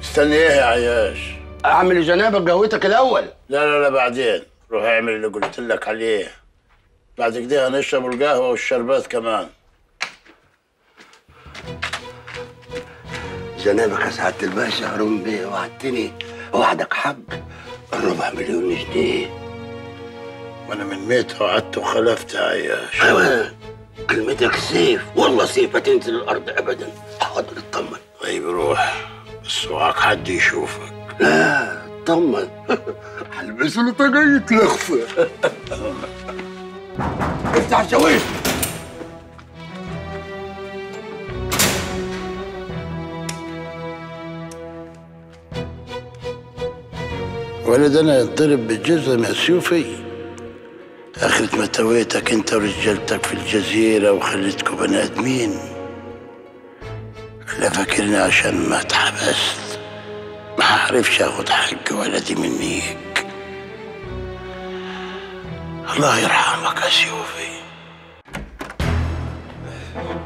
استني ايه يا عياش اعمل لجنابك قهوتك الاول لا لا لا بعدين روح اعمل اللي قلت لك عليه بعد كده هنشرب القهوة والشربات كمان جنابك يا سعاده الباشا هارون بيه وعدتني وعدك حق الربع مليون جنيه وانا من ميت وعدت وخلفت يا عياش ايوه كلمتك سيف والله سيف تنزل الارض ابدا حاضر اطمن طيب روح بس اوعك حد يشوفك لا اطمن هلبس له طاقية لخفة افتح الشاويش ولد انا ينضرب بالجزم يا سيوفي اخرة ما تويتك انت ورجالتك في الجزيرة وخليتكم بني ادمين لا فاكرني عشان ما اتحبست ما عرفش اخد حق ولدي منيك الله يرحمك يا سيوفي